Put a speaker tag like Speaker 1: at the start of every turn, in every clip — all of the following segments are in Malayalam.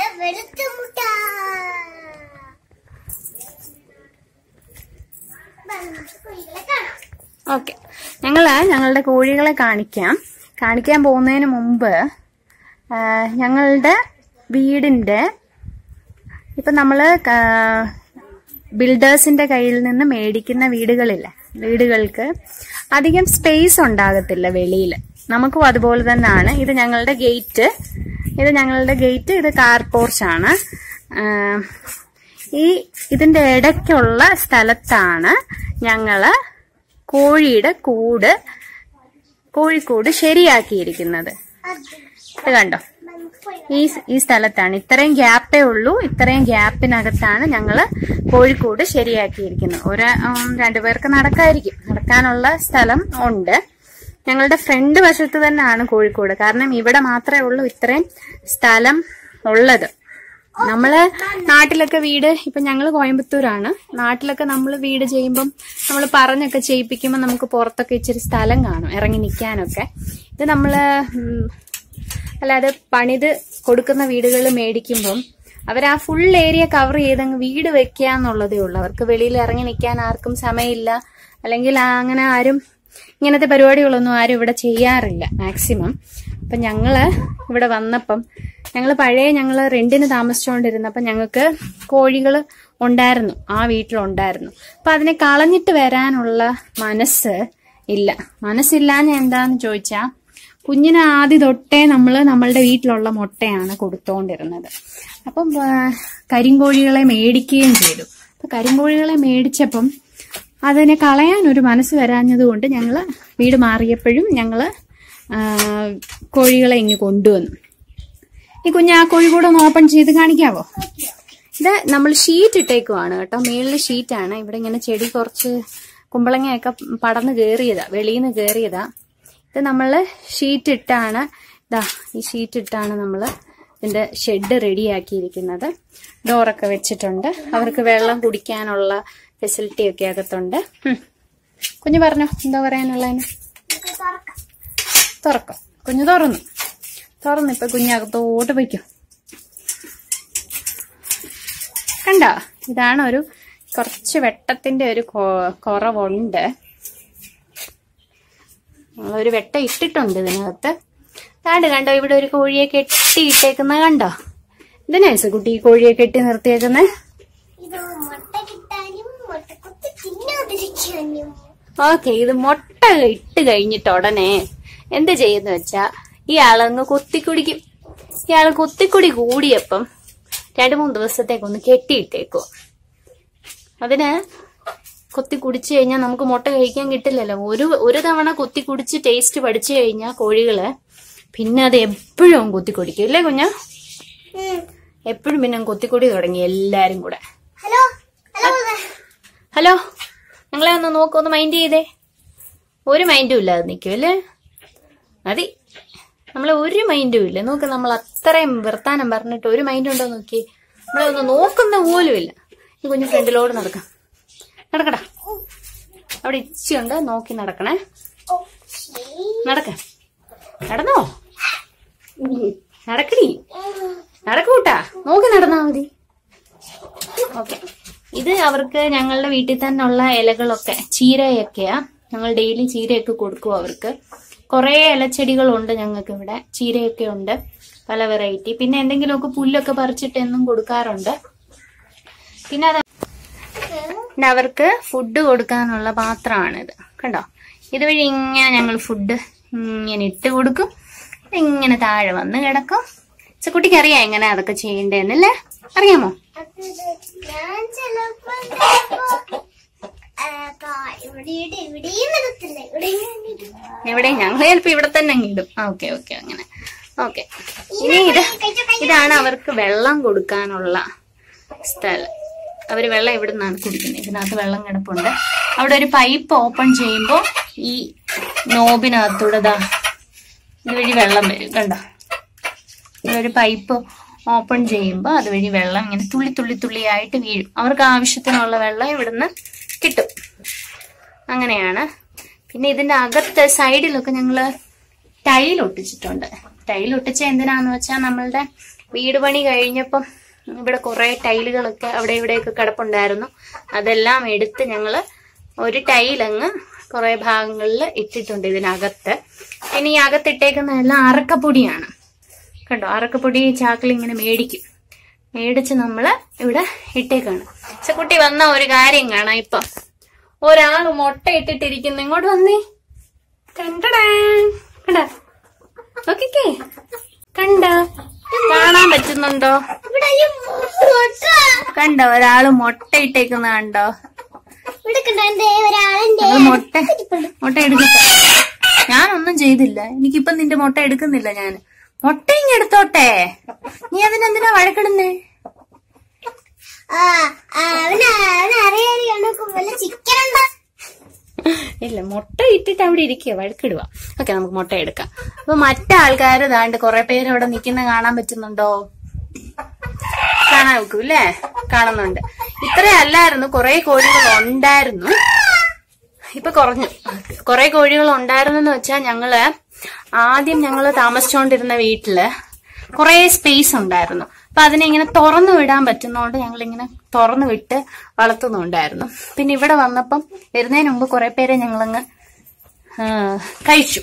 Speaker 1: വെളുത്ത മുട്ട കോഴികളെ കാണാം
Speaker 2: ഓക്കെ ഞങ്ങള് ഞങ്ങളുടെ കോഴികളെ കാണിക്കാം കാണിക്കാൻ പോകുന്നതിന് മുമ്പ് ആ, ഞങ്ങളുടെ വീടിന്റെ ഇപ്പൊ നമ്മള് ക- ബിൽഡേഴ്സിന്റെ കയ്യിൽ നിന്ന് മേടിക്കുന്ന വീടുകളില്ലേ വീടുകൾക്ക് അധികം സ്പേസ് ഉണ്ടാകത്തില്ല വെളിയിൽ നമുക്കും അതുപോലെ തന്നെയാണ് ഇത് ഞങ്ങളുടെ ഗേറ്റ് ഇത് ഞങ്ങളുടെ ഗേറ്റ് ഇത് കാർ പോർച്ചാണ് ഈ ഇതിന്റെ ഇടയ്ക്കുള്ള സ്ഥലത്താണ് ഞങ്ങള് കോഴിയുടെ കൂട് കോഴിക്കൂട് ശരിയാക്കിയിരിക്കുന്നത് ഇത് കണ്ടോ ഈ ഈ സ്ഥലത്താണ് ഇത്രയും ഗ്യാപ്പേ ഉള്ളൂ ഇത്രയും ഗ്യാപ്പിനകത്താണ് ഞങ്ങള് കോഴിക്കോട് ശരിയാക്കിയിരിക്കുന്നത് ഒരു ഉം, രണ്ടുപേർക്ക് നടക്കായിരിക്കും നടക്കാനുള്ള സ്ഥലം ഉണ്ട് ഞങ്ങളുടെ ഫ്രണ്ട് വശത്ത് തന്നെയാണ് കോഴിക്കോട് കാരണം ഇവിടെ മാത്രമേ ഉള്ളൂ ഇത്രയും സ്ഥലം ഉള്ളത് നമ്മള് നാട്ടിലൊക്കെ വീട് ഇപ്പൊ ഞങ്ങള് കോയമ്പത്തൂരാണ് നാട്ടിലൊക്കെ നമ്മൾ വീട് ചെയ്യുമ്പം നമ്മൾ പറഞ്ഞൊക്കെ ചെയ്യിപ്പിക്കുമ്പോൾ നമുക്ക് പുറത്തൊക്കെ ഇച്ചിരി സ്ഥലം കാണും ഇറങ്ങി നിൽക്കാനൊക്കെ ഇത് നമ്മള് ഉം, അല്ലാതെ പണിത് കൊടുക്കുന്ന വീടുകൾ മേടിക്കുമ്പം അവർ ആ ഫുൾ ഏരിയ കവർ ചെയ്തങ്ങ് വീട് വെക്കുക എന്നുള്ളതേ ഉള്ളൂ അവർക്ക് വെളിയിൽ ഇറങ്ങി നിൽക്കാൻ ആർക്കും സമയമില്ല അല്ലെങ്കിൽ ആ- അങ്ങനെ ആരും ഇങ്ങനത്തെ പരിപാടികളൊന്നും ആരും ഇവിടെ ചെയ്യാറില്ല മാക്സിമം അപ്പൊ ഞങ്ങള് ഇവിടെ വന്നപ്പം ഞങ്ങൾ പഴയ ഞങ്ങൾ റെന്റിന് താമസിച്ചുകൊണ്ടിരുന്നപ്പം ഞങ്ങൾക്ക് കോഴികൾ ഉണ്ടായിരുന്നു ആ വീട്ടിലുണ്ടായിരുന്നു അപ്പൊ അതിനെ കളഞ്ഞിട്ട് വരാനുള്ള മനസ്സ് ഇല്ല മനസ്സില്ലാഞ്ഞ എന്താന്ന് ചോദിച്ചാ കുഞ്ഞിന് ആദ്യം തൊട്ടേ നമ്മൾ നമ്മളുടെ വീട്ടിലുള്ള മുട്ടയാണ് കൊടുത്തോണ്ടിരുന്നത് അപ്പം ആ, കരിങ്കോഴികളെ മേടിക്കുകയും ചെയ്തു അപ്പൊ കരിങ്കോഴികളെ മേടിച്ചപ്പം അതിനെ കളയാൻ ഒരു മനസ്സ് വരാഞ്ഞത് കൊണ്ട് ഞങ്ങൾ വീട് മാറിയപ്പോഴും ഞങ്ങൾ കോഴികളെ ഇങ്ങ് കൊണ്ടുവന്നു ഈ കുഞ്ഞ് ആ കോഴി കൂടെ ഒന്ന് ഓപ്പൺ ചെയ്ത് കാണിക്കാവോ ഇത് നമ്മൾ ഷീറ്റ് ഇട്ടേക്കുവാണ് കേട്ടോ മേളിൽ ഷീറ്റാണ് ഇവിടെ ഇങ്ങനെ ചെടി കുറച്ച് കുമ്പളങ്ങയൊക്കെ പടന്ന് കയറിയതാ വെളിയിൽ നിന്ന് കയറിയതാ ഇത് നമ്മൾ ഷീറ്റ് ഇട്ടാണ് ഇതാ ഈ ഷീറ്റ് ഇട്ടാണ് നമ്മൾ ഇതിന്റെ ഷെഡ് റെഡിയാക്കിയിരിക്കുന്നത് ഡോറൊക്കെ വെച്ചിട്ടുണ്ട് അവർക്ക് വെള്ളം കുടിക്കാനുള്ള ഫെസിലിറ്റി ഒക്കെ അകത്തുണ്ട് ഉം. കുഞ്ഞു പറഞ്ഞോ എന്താ പറയാനുള്ളതിന്
Speaker 1: നമുക്ക് തുറക്കാം
Speaker 2: തുറക്കും കുഞ്ഞു തുറന്നു തുറന്നു ഇപ്പൊ കുഞ്ഞകത്തോട്ട് വയ്ക്കും കണ്ടോ ഇതാണ് ഒരു കുറച്ച് വെട്ടത്തിന്റെ ഒരു കൊ- കുറവുണ്ട് നമ്മളൊരു വെട്ട ഇട്ടിട്ടുണ്ട് ഇതിനകത്ത് കാണ്ട് കണ്ടോ ഇവിടെ ഒരു കോഴിയെ കെട്ടിയിട്ടേക്കുന്നത് കണ്ടോ ഇതിനാ കുട്ടി ഈ കോഴിയെ കെട്ടി നിർത്തിയേക്കുന്നത്
Speaker 1: ഇത് മുട്ട കിട്ടാനും മുട്ട കുത്തി തിന്നാതിരിക്കാനും
Speaker 2: ഓക്കെ ഇത് മുട്ട ഇട്ട് കഴിഞ്ഞിട്ട് ഉടനെ എന്ത് ചെയ്യുന്ന വെച്ചാ ഇയാളങ്ങ് കുത്തിക്കുടിക്കും ഇയാള് കുത്തിക്കുടി കൂടിയപ്പം രണ്ടു മൂന്ന് ദിവസത്തേക്കൊന്ന് കെട്ടിയിട്ടേക്കോ അതിന് കുത്തി കുടിച്ചു കഴിഞ്ഞാൽ നമുക്ക് മുട്ട കഴിക്കാൻ കിട്ടില്ലല്ലോ ഒരു ഒരു തവണ കുത്തി കുടിച്ച് ടേസ്റ്റ് പഠിച്ചു കഴിഞ്ഞാൽ കോഴികള് പിന്നെ അത് എപ്പോഴും കുത്തി കുടിക്കും ഇല്ലേ കുഞ്ഞ എപ്പോഴും പിന്നെ അങ്ങ് കുത്തിക്കുടി തുടങ്ങി എല്ലാരും കൂടെ
Speaker 1: ഹലോ ഹലോ
Speaker 2: ഹലോ ഞങ്ങളെ ഒന്ന് നോക്ക് ഒന്ന് മൈൻഡ് ചെയ്തേ ഒരു മൈൻഡും ഇല്ലാതെ നിൽക്കും അല്ലേ മതി നമ്മളെ ഒരു മൈൻഡും ഇല്ല നോക്ക് നമ്മൾ അത്രയും വർത്താനം പറഞ്ഞിട്ട് ഒരു മൈൻഡ് ഉണ്ടോ നോക്കി നമ്മളെ ഒന്ന് നോക്കുന്ന പോലും ഇല്ല ഈ കുഞ്ഞു ഫ്രണ്ടിലോട് നടക്കാം നടക്കടാ അവിടെ ഇച്ചിയുണ്ട് നോക്കി നടക്കണേ നടക്ക നടന്നോ നടക്കടി നടക്കൂട്ടാ നോക്കി നടന്നാ മതി ഓക്കെ ഇത് അവർക്ക് ഞങ്ങളുടെ വീട്ടിൽ തന്നെ ഉള്ള ഇലകളൊക്കെ ചീരയൊക്കെയാ ഞങ്ങൾ ഡെയിലി ചീരയൊക്കെ കൊടുക്കും അവർക്ക് കുറേ ഇലച്ചെടികളുണ്ട് ഞങ്ങൾക്ക് ഇവിടെ ചീരയൊക്കെ ഉണ്ട് പല വെറൈറ്റി പിന്നെ എന്തെങ്കിലുമൊക്കെ പുല്ലൊക്കെ പറിച്ചിട്ട് എന്നും കൊടുക്കാറുണ്ട് പിന്നെ അത് പിന്നെ അവർക്ക് ഫുഡ് കൊടുക്കാനുള്ള പാത്രമാണിത് കണ്ടോ ഇതുവഴി ഇങ്ങനെ ഞങ്ങൾ ഫുഡ് ഇങ്ങനെ ഇട്ട് കൊടുക്കും ഇങ്ങനെ താഴെ വന്ന് കിടക്കും കുട്ടിക്ക് അറിയാം എങ്ങനെ അതൊക്കെ ചെയ്യണ്ടേന്നല്ലേ അറിയാമോ
Speaker 1: ഞാൻ ചിലപ്പോ ചിലപ്പോ, ആ, കാ- ഇവിടെയും ഇവിടെയും ഇടത്തില്ല ഇവിടെയും ഇടും.
Speaker 2: എവിടെ ഞങ്ങൾ ചിലപ്പോ ഇവിടെ തന്നെ അങ്ങ് ഇടും ഓക്കെ ഓക്കെ അങ്ങനെ ഓക്കെ ഇനി ഇത് ഇതാണ് അവർക്ക് വെള്ളം കൊടുക്കാനുള്ള സ്ഥലം അവര് വെള്ളം ഇവിടെ നിന്നാണ് കുടിക്കുന്നത് ഇതിനകത്ത് വെള്ളം കിടപ്പുണ്ട് അവിടെ ഒരു പൈപ്പ് ഓപ്പൺ ചെയ്യുമ്പോൾ ഈ നോബിനകത്തൂടെ ദാ ഇതുവഴി വെള്ളം വരും കണ്ടോ ഇതൊരു പൈപ്പ് ഓപ്പൺ ചെയ്യുമ്പോൾ അതുവഴി വെള്ളം ഇങ്ങനെ തുള്ളി തുള്ളി തുള്ളിയായിട്ട് വീഴും അവർക്ക് ആവശ്യത്തിനുള്ള വെള്ളം ഇവിടുന്ന് കിട്ടും അങ്ങനെയാണ് പിന്നെ ഇതിന്റെ അകത്ത് സൈഡിലൊക്കെ ഞങ്ങള് ടൈൽ ഒട്ടിച്ചിട്ടുണ്ട് ടൈൽ ഒട്ടിച്ച എന്തിനാന്ന് വെച്ചാൽ നമ്മളുടെ വീട് പണി കഴിഞ്ഞപ്പം ഇവിടെ കുറെ ടൈലുകളൊക്കെ അവിടെ ഇവിടെയൊക്കെ കിടപ്പുണ്ടായിരുന്നു അതെല്ലാം എടുത്ത് ഞങ്ങള് ഒരു ടൈലങ്ങ് കുറെ ഭാഗങ്ങളിൽ ഇട്ടിട്ടുണ്ട് ഇതിനകത്ത് പിന്നെ ഈ അകത്തിട്ടേക്കുന്നതെല്ലാം അറക്കപ്പൊടിയാണ് കണ്ടോ അറക്കപ്പൊടി ചാക്കിൽ ഇങ്ങനെ മേടിക്കും മേടിച്ച് നമ്മള് ഇവിടെ ഇട്ടേക്കാണ് കുട്ടി വന്ന ഒരു കാര്യം കാണാം ഇപ്പം ഒരാള് മുട്ട ഇട്ടിട്ടിരിക്കുന്നു ഇങ്ങോട്ട് വന്നേ കണ്ടടാ കണ്ട നോക്കിക്കേ കണ്ട കാണാൻ പറ്റുന്നുണ്ടോ
Speaker 1: ഇവിടെ ഒരു മുട്ട.
Speaker 2: കണ്ടോ ഒരാള് മുട്ട ഇട്ടേക്കുന്ന കണ്ടോ
Speaker 1: ഇവിടെ കണ്ടോ എന്റെ ഒരാളെന്റെ
Speaker 2: നമ്മള് മുട്ട മുട്ട എടുക്കട്ടെ ഞാനൊന്നും ചെയ്തില്ല എനിക്കിപ്പം നിന്റെ മുട്ട എടുക്കുന്നില്ല ഞാൻ മുട്ട ഇങ്ങ് എടുത്തോട്ടെ നീ അതിനെന്തിനാ വഴക്കിടുന്നേ
Speaker 1: ആ ആ, അവന് അവന് അറിയാൻ വല്ല ചിക്കൻ ഉണ്ടോ
Speaker 2: ഇല്ല മുട്ട ഇട്ടിട്ട് അവിടെ ഇരിക്കുക വഴക്കിടുക ഓക്കെ നമുക്ക് മുട്ട എടുക്കാം അപ്പൊ മറ്റാൾക്കാർ ദാണ്ട് കുറെ പേര് അവിടെ നിൽക്കുന്ന കാണാൻ പറ്റുന്നുണ്ടോ കാണാൻ വെക്കും അല്ലേ കാണുന്നുണ്ട് ഇത്രയല്ലായിരുന്നു കുറെ കോഴികൾ ഉണ്ടായിരുന്നു ഇപ്പൊ കുറഞ്ഞു കുറെ കോഴികൾ ഉണ്ടായിരുന്നു എന്ന് വെച്ചാൽ ഞങ്ങള് ആദ്യം ഞങ്ങള് താമസിച്ചുകൊണ്ടിരുന്ന വീട്ടില് കുറെ സ്പേസ് ഉണ്ടായിരുന്നു അപ്പൊ അതിനെ ഇങ്ങനെ തുറന്നു വിടാൻ പറ്റുന്നതുകൊണ്ട് ഞങ്ങൾ ഇങ്ങനെ തുറന്നു വിട്ട് വളർത്തുന്നുണ്ടായിരുന്നു പിന്നെ ഇവിടെ വന്നപ്പം വരുന്നതിന് മുമ്പ് കുറെ പേരെ ഞങ്ങളങ്ങ് ആ, കഴിച്ചു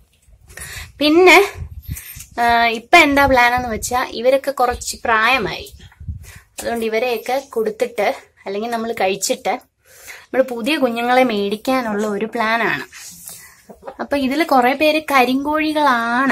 Speaker 2: പിന്നെ ആ, ഇപ്പൊ എന്താ പ്ലാൻ എന്ന് വെച്ചാൽ ഇവരൊക്കെ കുറച്ച് പ്രായമായി അതുകൊണ്ട് ഇവരെയൊക്കെ കൊടുത്തിട്ട് അല്ലെങ്കിൽ നമ്മൾ കഴിച്ചിട്ട് നമ്മൾ പുതിയ കുഞ്ഞുങ്ങളെ മേടിക്കാനുള്ള ഒരു പ്ലാനാണ് അപ്പൊ ഇതിൽ കുറെ പേര് കരിങ്കോഴികളാണ്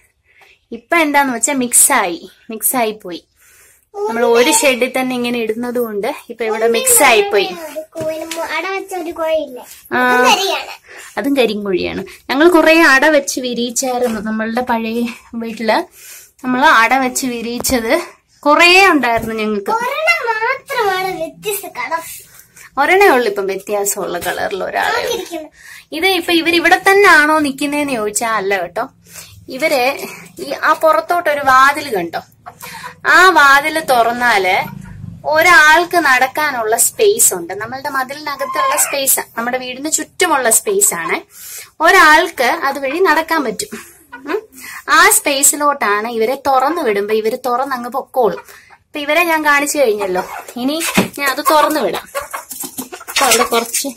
Speaker 2: ഇപ്പൊ എന്താന്ന് വെച്ചാൽ മിക്സായി മിക്സായി പോയി നമ്മൾ ഒരു ഷെഡിൽ തന്നെ ഇങ്ങനെ ഇടുന്നത് കൊണ്ട് ഇപ്പൊ ഇവിടെ മിക്സ് ആയി പോയി
Speaker 1: ഒരു കോഴിന് മു- അട വെച്ച ഒരു കോഴിയില്ലേ
Speaker 2: ആ.
Speaker 1: അതും കരിയാണ്
Speaker 2: അതും കരിങ്കോഴിയാണ് ഞങ്ങൾ കുറെ അട വെച്ച് വിരിയിച്ചായിരുന്നു നമ്മളുടെ പഴയ വീട്ടില് നമ്മൾ അട വെച്ച് വിരിയിച്ചത് കുറെ ഉണ്ടായിരുന്നു ഞങ്ങൾക്ക്
Speaker 1: ഒരെണ്ണം മാത്രമാണ് വ്യത്യസ്ത കളർ
Speaker 2: ഒരെണ്ണേ ഉള്ളു ഇപ്പം വ്യത്യാസമുള്ള കളറിൽ ഒരാളെ ഉള്ളൂ.
Speaker 1: ഇരിക്കുന്നത്
Speaker 2: ഇത് ഇപ്പൊ ഇവർ ഇവിടെ തന്നെ ആണോ നിക്കുന്നേന്ന് ചോദിച്ചാ അല്ല കേട്ടോ ഇവര് ഈ ആ പുറത്തോട്ടൊരു വാതിൽ കണ്ടോ ആ വാതിൽ തുറന്നാല് ഒരാൾക്ക് നടക്കാനുള്ള സ്പേസ് ഉണ്ട് നമ്മളുടെ മതിലിനകത്തുള്ള സ്പേസ് നമ്മുടെ വീടിന് ചുറ്റുമുള്ള സ്പേസ് ആണ് ഒരാൾക്ക് അതുവഴി നടക്കാൻ പറ്റും ഉം. ആ സ്പേസിലോട്ടാണ് ഇവരെ തുറന്നു വിടുമ്പോ ഇവര് തുറന്നങ്ങ് പൊക്കോളും ഇപ്പൊ ഇവരെ ഞാൻ കാണിച്ചു കഴിഞ്ഞല്ലോ ഇനി ഞാൻ അത് തുറന്നു വിടാം അപ്പൊ അവിടെ കുറച്ച്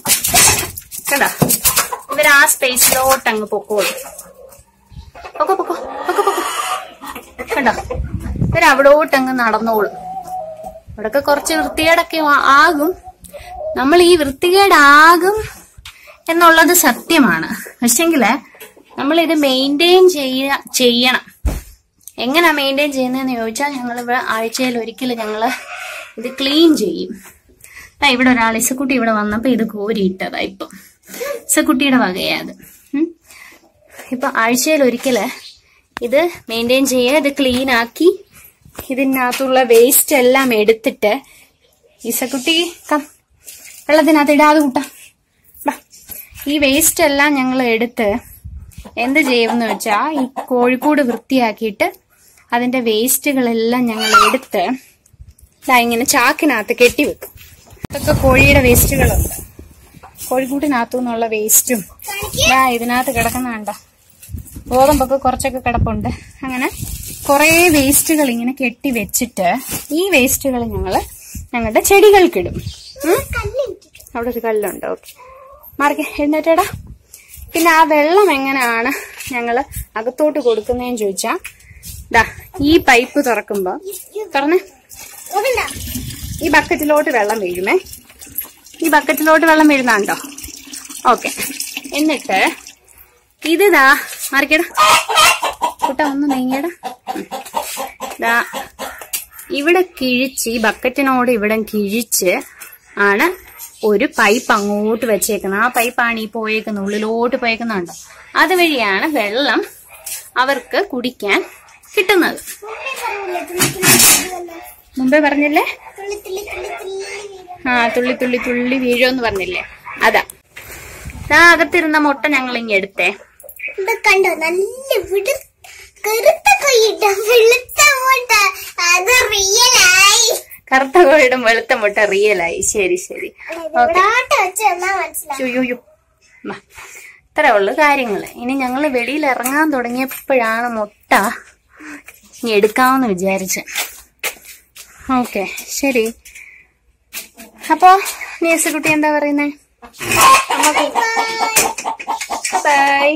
Speaker 2: കണ്ടോ ഇവർ ആ സ്പേസിലോട്ട് അങ്ങ് പൊക്കോളും പൊക്കോ പൊക്കോ പൊക്കോ പൊക്കോ കണ്ടോ ഇവർ അവിടോട്ട് അങ്ങ് നടന്നോളും അവിടൊക്കെ കുറച്ച് വൃത്തികേടൊക്കെ ആ- ആകും നമ്മൾ ഈ വൃത്തികേടാകും എന്നുള്ളത് സത്യമാണ് പക്ഷെങ്കില് നമ്മൾ ഇത് മെയിൻറ്റെയിൻ ചെയ്യ ചെയ്യണം എങ്ങനെയാ മെയിൻറ്റെയിൻ ചെയ്യുന്നതെന്ന് ചോദിച്ചാൽ ഞങ്ങൾ ഇവിടെ ആഴ്ചയിൽ ഒരിക്കൽ ഞങ്ങൾ ഇത് ക്ലീൻ ചെയ്യും ആ ഇവിടെ ഒരാൾ ഇസക്കുട്ടി ഇവിടെ വന്നപ്പോ ഇത് കോരിയിട്ടതാ ഇപ്പൊ ഇസക്കുട്ടിയുടെ വകയാ അത് ഉം. ഇപ്പൊ ആഴ്ചയിൽ ഒരിക്കല് ഇത് മെയിൻറ്റെയിൻ ചെയ്യുക ഇത് ക്ലീൻ ആക്കി ഇതിനകത്തുള്ള വേസ്റ്റ് എല്ലാം എടുത്തിട്ട് ഇസക്കുട്ടി കം വെള്ളത്തിനകത്ത് ഇടാതെ കൂട്ടാം ബാ. ഈ വേസ്റ്റ് എല്ലാം ഞങ്ങൾ എടുത്ത് എന്ത് ചെയ്യുമെന്ന് വെച്ചാ ഈ കോഴിക്കൂട് വൃത്തിയാക്കിയിട്ട് അതിന്റെ വേസ്റ്റുകളെല്ലാം ഞങ്ങൾ എടുത്ത് ദാ ഇങ്ങനെ ചാക്കിനകത്ത് കെട്ടിവെക്കും ഇതൊക്കെ കോഴിയുടെ വേസ്റ്റുകളുണ്ട് കോഴിക്കൂട്ടിനകത്തു നിന്നുള്ള വേസ്റ്റും ദാ ഇതിനകത്ത് കിടക്കുന്ന കണ്ട ഗോതമ്പൊക്കെ കുറച്ചൊക്കെ കിടപ്പുണ്ട് അങ്ങനെ കുറേ വേസ്റ്റുകൾ ഇങ്ങനെ കെട്ടി വെച്ചിട്ട് ഈ വേസ്റ്റുകൾ ഞങ്ങള് ഞങ്ങളുടെ ചെടികൾക്കിടും ഉം? അവിടെ ഒരു കല്ലുണ്ട് ഓക്കെ മാറിക്കെ എഴുന്നേറ്റേടാ പിന്നെ ആ വെള്ളം എങ്ങനെയാണ് ഞങ്ങള് അകത്തോട്ട് കൊടുക്കുന്നതെന്ന് ചോദിച്ചാ ദാ ഈ പൈപ്പ് തുറക്കുമ്പോ തുറന്നേ
Speaker 1: അതുണ്ടോ
Speaker 2: ഈ ബക്കറ്റിലോട്ട് വെള്ളം വീഴുമേ ഈ ബക്കറ്റിലോട്ട് വെള്ളം വീഴുന്നുണ്ടോ ഓക്കെ എന്നിട്ട് ഇത് ദാ മാറിക്കടാ കുട്ട ഒന്ന് നീങ്ങിയടാ ഉം. ദാ ഇവിടെ കിഴിച്ച് ഈ ബക്കറ്റിനോട് ഇവിടെ കിഴിച്ച് ആണ് ഒരു പൈപ്പ് അങ്ങോട്ട് വെച്ചേക്കുന്നത് ആ പൈപ്പാണ് ഈ പോയേക്കുന്നത് ഉള്ളിലോട്ട് പോയേക്കുന്നുണ്ടോ അതുവഴിയാണ് വെള്ളം അവർക്ക് കുടിക്കാൻ കിട്ടുന്നത് മുമ്പേ പറഞ്ഞില്ലേ
Speaker 1: തുള്ളി തുള്ളി തുള്ളി തുള്ളി വീഴും.
Speaker 2: ആ തുള്ളി തുള്ളി തുള്ളി വീഴുമെന്ന് പറഞ്ഞില്ലേ അതാ ദാ അകത്തിരുന്ന മുട്ട ഞങ്ങൾ ഇങ്ങ് എടുത്തേ
Speaker 1: ഇത് കണ്ടോ നല്ല വിടു കറുത്ത കൊയ്യിട്ട വെളുത്ത മുട്ട അത് റിയലായി
Speaker 2: കറുത്ത കോഴിയുടെ വെളുത്ത മുട്ട റിയലായി ശരി ശരി
Speaker 1: ഇവിടാട്ട് വെച്ച് എന്നാ മനസ്സിലാവും
Speaker 2: യുയ്യോ ഇത്രേ ഉള്ളു കാര്യങ്ങള് ഇനി ഞങ്ങൾ വെളിയിൽ ഇറങ്ങാൻ തുടങ്ങിയപ്പോഴാണ് മുട്ട ഇനി എടുക്കാമെന്ന് വിചാരിച്ച് ഓക്കെ ശരി അപ്പോ നേഴ്സുകുട്ടി എന്താ പറയുന്നേ ബൈ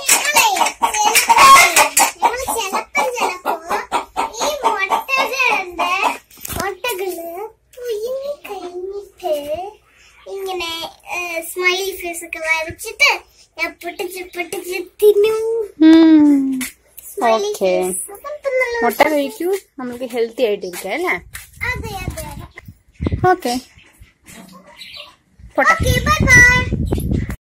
Speaker 1: ഞങ്ങള് ചെലപ്പം ചെലപ്പോ ഈ മുട്ടകളുടെ മുട്ടകള് പുഴുങ്ങി കഴിഞ്ഞിട്ട് ഇങ്ങനെ സ്മൈലി ഫേസ് ഒക്കെ വരച്ചിട്ട് ഞാൻ പൊട്ടിച്ച് പൊട്ടിച്ച് തിന്നും സ്മൈലി
Speaker 2: ഓക്കെ
Speaker 1: ഫേസ് അപ്പം നല്ല
Speaker 2: മുട്ട കഴിക്കൂ നമുക്ക് ഹെൽത്തി ആയിട്ടിരിക്കാം അല്ലേ
Speaker 1: അതെ അതെ
Speaker 2: ഓക്കെ പോട്ടെ
Speaker 1: ഓക്കെ ബൈ ബൈ